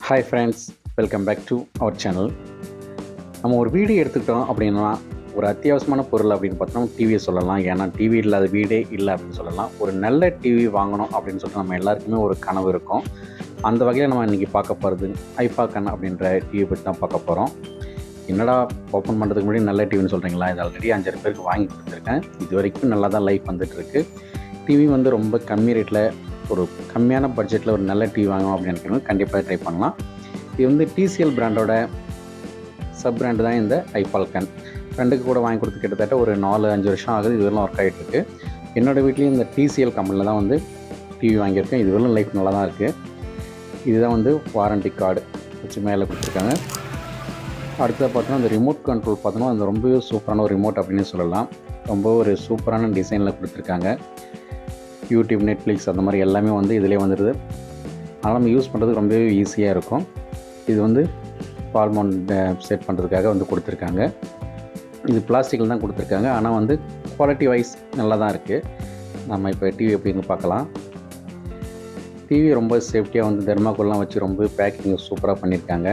hi friends welcome back to our channel நம்ம ஒரு வீடு எடுத்துக்கிட்டோம் அப்படின்னா ஒரு அத்தியாவசியமான பொருள் அப்படின்னு பார்த்தோம்னா டிவியை சொல்லலாம் ஏன்னா டிவி இல்லாத வீடே இல்லை அப்படின்னு சொல்லலாம் ஒரு நல்ல டிவி வாங்கணும் அப்படின்னு சொல்லிட்டு நம்ம எல்லாருக்குமே ஒரு கனவு இருக்கும் அந்த வகையில் நம்ம இன்றைக்கி பார்க்க போகிறது ஐஃபாக்கன் அப்படின்ற டிவி பற்றி தான் பார்க்க போகிறோம் என்னடா ஓப்பன் பண்ணுறதுக்கு முன்னாடி நல்ல டிவின்னு சொல்கிறீங்களா இது ஆல்ரெடி அஞ்சாறு பேருக்கு வாங்கி கொடுத்துருக்கேன் இது வரைக்கும் நல்லா தான் லைஃப் வந்துட்டுருக்கு டிவி வந்து ரொம்ப கம்மி ரேட்டில் ஒரு கம்மியான பட்ஜெட்டில் ஒரு நல்ல டிவி வாங்கணும் அப்படின்னு நினைக்கிறவங்க கண்டிப்பாக ட்ரை பண்ணலாம் இது வந்து டிசிஎல் பிராண்டோட சப் பிராண்டு தான் இந்த ஐபால்கன் ஃப்ரெண்டுக்கு கூட வாங்கி கொடுத்து கிட்டத்தட்ட ஒரு நாலு அஞ்சு வருஷம் ஆகுது இதுவரையும் ஒர்க் ஆகிட்டுருக்கு என்னோடய வீட்லேயும் இந்த டிசிஎல் கம்பெனியில் தான் வந்து டிவி வாங்கியிருக்கேன் இதுவரையும் லைஃப் நல்லா தான் இருக்குது இதுதான் வந்து வாரண்டி கார்டு வச்சு மேலே கொடுத்துருக்காங்க அடுத்தது பார்த்தோன்னா இந்த ரிமோட் கண்ட்ரோல் பார்த்தோன்னா அது ரொம்பவே சூப்பரான ஒரு ரிமோட் அப்படின்னு சொல்லலாம் ரொம்ப ஒரு சூப்பரான டிசைனில் கொடுத்துருக்காங்க யூடியூப் நெட்ஃப்ளிக்ஸ் அந்த மாதிரி எல்லாமே வந்து இதிலே வந்துடுது அதனால் நம்ம யூஸ் பண்ணுறதுக்கு ரொம்பவே ஈஸியாக இருக்கும் இது வந்து பால்மோன் செட் பண்ணுறதுக்காக வந்து கொடுத்துருக்காங்க இது பிளாஸ்டிக்கில் தான் கொடுத்துருக்காங்க ஆனால் வந்து குவாலிட்டி வைஸ் நல்லா தான் இருக்குது நம்ம இப்போ டிவி எப்படின்னு பார்க்கலாம் டிவி ரொம்ப சேஃப்டியாக வந்து தெர்மாக்கோல்லாம் வச்சு ரொம்ப பேக்கிங் சூப்பராக பண்ணியிருக்காங்க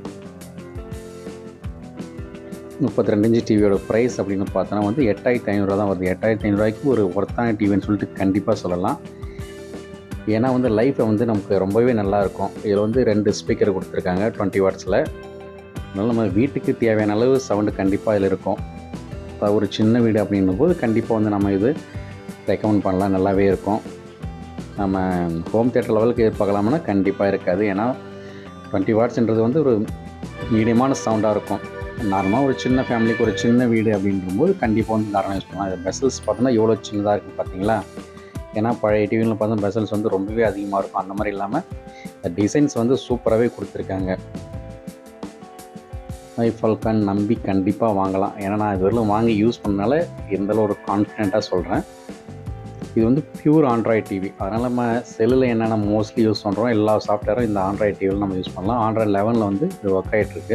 முப்பத்தி ரெண்டு இன்ச்சு டிவியோட ப்ரைஸ் அப்படின்னு பார்த்தோன்னா வந்து எட்டாயிரத்தி ஐநூறுரூவா தான் வருது எட்டாயிரத்தி ஐநூறுரூவாய்க்கு ஒரு ஒர்த்தான டிவின்னு சொல்லிட்டு கண்டிப்பாக சொல்லலாம் ஏன்னா வந்து லைஃப்பை வந்து நமக்கு ரொம்பவே நல்லாயிருக்கும் இதில் வந்து ரெண்டு ஸ்பீக்கர் கொடுத்துருக்காங்க டுவெண்ட்டி வாட்ஸில் அதனால் நம்ம வீட்டுக்கு தேவையான அளவு சவுண்டு கண்டிப்பாக இதில் இருக்கும் இப்போ ஒரு சின்ன வீடு அப்படின்னும் போது கண்டிப்பாக வந்து நம்ம இது ரெக்கமெண்ட் பண்ணலாம் நல்லாவே இருக்கும் நம்ம ஹோம் தேட்டர் லெவலுக்கு எதிர்பார்க்கலாம்னா கண்டிப்பாக இருக்காது ஏன்னா டுவெண்ட்டி வாட்ஸ்ன்றது வந்து ஒரு மீடியமான சவுண்டாக இருக்கும் நார்மலாக ஒரு சின்ன ஃபேமிலிக்கு ஒரு சின்ன வீடு அப்படின்றபோது கண்டிப்பாக வந்து தாராளம் யூஸ் பண்ணலாம் இது பெசல்ஸ் பார்த்தோன்னா எவ்வளோ சின்னதாக இருக்குது பார்த்தீங்களா ஏன்னா பழைய டிவியில் பார்த்தா பெசல்ஸ் வந்து ரொம்பவே அதிகமாக இருக்கும் அந்த மாதிரி இல்லாமல் டிசைன்ஸ் வந்து சூப்பராகவே கொடுத்துருக்காங்க ஐஃபால்கான் நம்பி கண்டிப்பாக வாங்கலாம் ஏன்னா நான் இது வரலும் வாங்கி யூஸ் பண்ணனால இருந்தாலும் ஒரு கான்ஃபிடெண்ட்டாக சொல்கிறேன் இது வந்து பியூர் ஆண்ட்ராய்ட் டிவி அதனால் நம்ம செல்லில் என்னென்ன மோஸ்ட்லி யூஸ் பண்ணுறோம் எல்லா சாஃப்ட்வேரும் இந்த ஆண்ட்ராய்ட் டிவியில் நம்ம யூஸ் பண்ணலாம் ஆண்ட்ராய்ட் லெவனில் வந்து இது ஒர்க் ஆகிட்டுருக்கு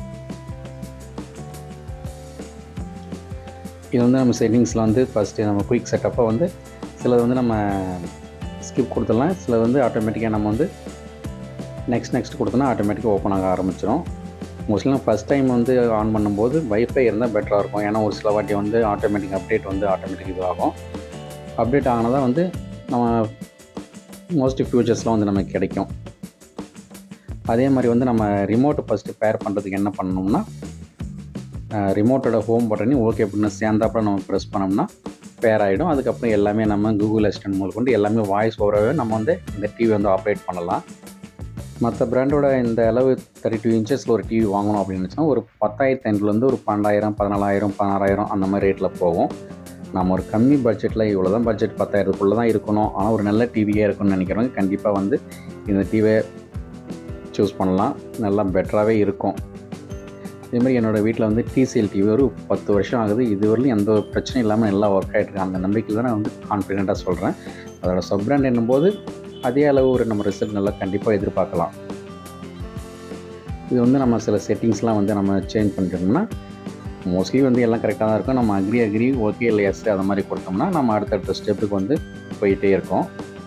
இது வந்து நம்ம செட்டிங்ஸில் வந்து ஃபஸ்ட்டு நம்ம குயிக் செட்டப்பை வந்து சிலது வந்து நம்ம ஸ்கிப் கொடுத்துடலாம் சிலது வந்து ஆட்டோமேட்டிக்காக நம்ம வந்து நெக்ஸ்ட் நெக்ஸ்ட் கொடுத்தோன்னா ஆட்டோமேட்டிக்காக ஓப்பன் ஆக ஆரம்பிச்சிடும் மோஸ்ட்லி நம்ம ஃபஸ்ட் டைம் வந்து ஆன் பண்ணும்போது வைஃபை இருந்தால் பெட்டராக இருக்கும் ஏன்னா ஒரு சில வாட்டி வந்து ஆட்டோமேட்டிக் அப்டேட் வந்து ஆட்டோமேட்டிக் இதுவாகும் அப்டேட் ஆகினா தான் வந்து நம்ம மோஸ்ட்லி ஃபியூச்சர்ஸ்லாம் வந்து நமக்கு கிடைக்கும் அதே மாதிரி வந்து நம்ம ரிமோட்டை ஃபஸ்ட்டு பேர் பண்ணுறதுக்கு என்ன பண்ணணும்னா ரிமோட்டோட ஹோம் பட்டனையும் ஓகே அப்படின்னு சேர்ந்தாப்புல நம்ம ப்ரெஸ் பண்ணோம்னா பேர் ஆகிடும் அதுக்கப்புறம் எல்லாமே நம்ம கூகுள் அசிஸ்டன்ட் மூலம் கொண்டு எல்லாமே வாய்ஸ் ஓவராகவே நம்ம வந்து இந்த டிவி வந்து ஆப்ரேட் பண்ணலாம் மற்ற பிராண்டோட இந்த அளவு தேர்ட்டி டூ இன்ச்சஸில் ஒரு டிவி வாங்கணும் அப்படின்னு நினச்சோன்னா ஒரு பத்தாயிரத்து ஐநூறுலேருந்து ஒரு பன்னெண்டாயிரம் பதினாலாயிரம் பதினாறாயிரம் அந்த மாதிரி ரேட்டில் போகும் நம்ம ஒரு கம்மி பட்ஜெட்டில் இவ்வளோ தான் பட்ஜெட் பத்தாயிரத்துக்குள்ளே தான் இருக்கணும் ஆனால் ஒரு நல்ல டிவியாக இருக்கணும்னு நினைக்கிறவங்க கண்டிப்பாக வந்து இந்த டிவியை சூஸ் பண்ணலாம் நல்லா பெட்டராகவே இருக்கும் இதே மாதிரி என்னோடய வீட்டில் வந்து டிசிஎல் டிவி ஒரு பத்து வருஷம் ஆகுது இதுவரையிலும் எந்த ஒரு பிரச்சனையும் இல்லாமல் நல்லா ஒர்க் ஆகிட்டு அந்த நம்பிக்கையில் தான் நான் வந்து கான்ஃபிடெண்ட்டாக சொல்கிறேன் அதோட சப் பிராண்ட் என்னும்போது அதே அளவு ஒரு நம்ம ரிசல்ட் நல்லா கண்டிப்பாக எதிர்பார்க்கலாம் இது வந்து நம்ம சில செட்டிங்ஸ்லாம் வந்து நம்ம சேஞ்ச் பண்ணிட்டோம்னா மோஸ்ட்லி வந்து எல்லாம் கரெக்டாக தான் இருக்கும் நம்ம அக்ரி அக்ரி ஓகே இல்லை எஸ் அந்த மாதிரி கொடுத்தோம்னா நம்ம அடுத்தடுத்த ஸ்டெப்புக்கு வந்து போயிட்டே இருக்கோம்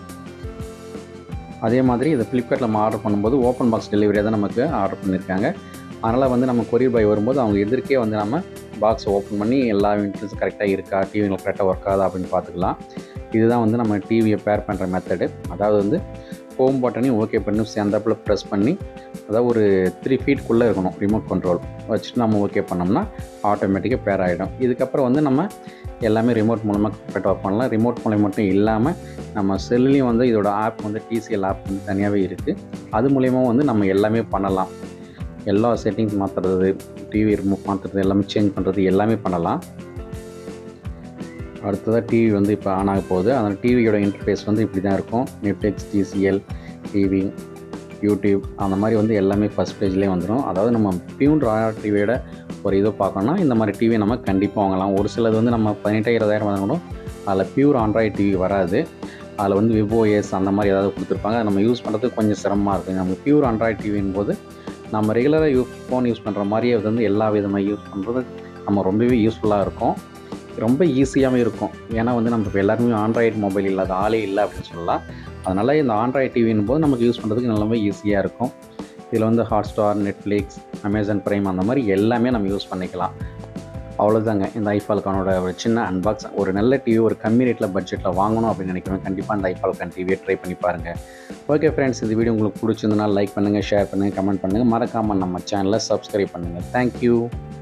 அதே மாதிரி இதை ஃப்ளிப்கார்ட்டில் நம்ம ஆர்டர் பண்ணும்போது ஓப்பன் பாக்ஸ் டெலிவரியாக தான் நமக்கு ஆர்டர் பண்ணியிருக்காங்க அதனால் வந்து நம்ம கொரியர் பாய் வரும்போது அவங்க எதிர்க்கே வந்து நம்ம பாக்ஸை ஓப்பன் பண்ணி எல்லா இன்ட்ரெஸ்ட்டும் கரெக்டாக இருக்கா டிவியில் கரெக்டாக ஒர்க் ஆகுதா அப்படின்னு பார்த்துக்கலாம் இதுதான் வந்து நம்ம டிவியை பேர் பண்ணுற மெத்தடு அதாவது வந்து ஹோம் பட்டனையும் ஓகே பண்ணி சேர்ந்தாப்பில் ப்ரெஸ் பண்ணி அதாவது ஒரு த்ரீ ஃபீட்குள்ளே இருக்கணும் ரிமோட் கண்ட்ரோல் வச்சுட்டு நம்ம ஓகே பண்ணோம்னா ஆட்டோமேட்டிக்காக பேர் ஆகிடும் இதுக்கப்புறம் வந்து நம்ம எல்லாமே ரிமோட் மூலமாக கரெக்டாக ஒர்க் பண்ணலாம் ரிமோட் மூலம் மட்டும் இல்லாமல் நம்ம செல்லுலேயும் வந்து இதோட ஆப் வந்து டிசிஎல் ஆப் வந்து தனியாகவே இருக்குது அது மூலயமா வந்து நம்ம எல்லாமே பண்ணலாம் எல்லா செட்டிங்ஸ் மாற்றுறது டிவி ரிமோட் மாற்றுறது எல்லாமே சேஞ்ச் பண்ணுறது எல்லாமே பண்ணலாம் அடுத்ததாக டிவி வந்து இப்போ ஆன் ஆக போகுது அந்த டிவியோட இன்டர்ஃபேஸ் வந்து இப்படி தான் இருக்கும் நெட்ஃப்ளிக்ஸ் டிசிஎல் டிவி யூடியூப் அந்த மாதிரி வந்து எல்லாமே ஃபஸ்ட் பேஜ்லேயே வந்துடும் அதாவது நம்ம பியூன் ராயல் டிவியோட ஒரு இதை பார்க்கணும்னா இந்த மாதிரி டிவி நம்ம கண்டிப்பாக வாங்கலாம் ஒரு சிலது வந்து நம்ம பதினெட்டாயிரம் இருபதாயிரம் வாங்கணும் அதில் பியூர் ஆண்ட்ராய்டு டிவி வராது அதில் வந்து விவோ எஸ் அந்த மாதிரி ஏதாவது கொடுத்துருப்பாங்க நம்ம யூஸ் பண்ணுறதுக்கு கொஞ்சம் சிரமமாக இருக்கும் நம்ம பியூர் ஆண்ட்ராய்டு டிவின் போது நம்ம ரெகுலராக யூஸ் ஃபோன் யூஸ் பண்ணுற மாதிரியே அது வந்து எல்லா விதமாக யூஸ் பண்ணுறது நம்ம ரொம்பவே யூஸ்ஃபுல்லாக இருக்கும் ரொம்ப ஈஸியாகவும் இருக்கும் ஏன்னா வந்து நம்ம இப்போ எல்லாருமே ஆண்ட்ராய்டு மொபைல் இல்லாத ஆளே இல்லை அப்படின்னு சொல்லலாம் அதனால் இந்த ஆண்ட்ராய்டு டிவின் போது நமக்கு யூஸ் பண்ணுறதுக்கு நல்லாவே ஈஸியாக இருக்கும் இதில் வந்து ஹாட்ஸ்டார் நெட்ஃப்ளிக்ஸ் அமேசான் ப்ரைம் அந்த மாதிரி எல்லாமே நம்ம யூஸ் பண்ணிக்கலாம் அவ்வளோதாங்க இந்த ஐஃபால்கானோட ஒரு சின்ன அன்பாக்ஸ் ஒரு நல்ல டிவி ஒரு கம்மி ரேட்டில் பட்ஜெட்டில் வாங்கணும் அப்படின்னு நினைக்கிறேன் கண்டிப்பாக அந்த ஐஃபால்கான் டிவியை ட்ரை பண்ணி பாருங்கள் ஓகே ஃப்ரெண்ட்ஸ் இந்த வீடியோ உங்களுக்கு பிடிச்சிருந்தனால லைக் பண்ணுங்கள் ஷேர் பண்ணுங்கள் கமெண்ட் பண்ணுங்கள் மறக்காமல் நம்ம சேனலை சப்ஸ்கிரைப் பண்ணுங்கள் தேங்க்யூ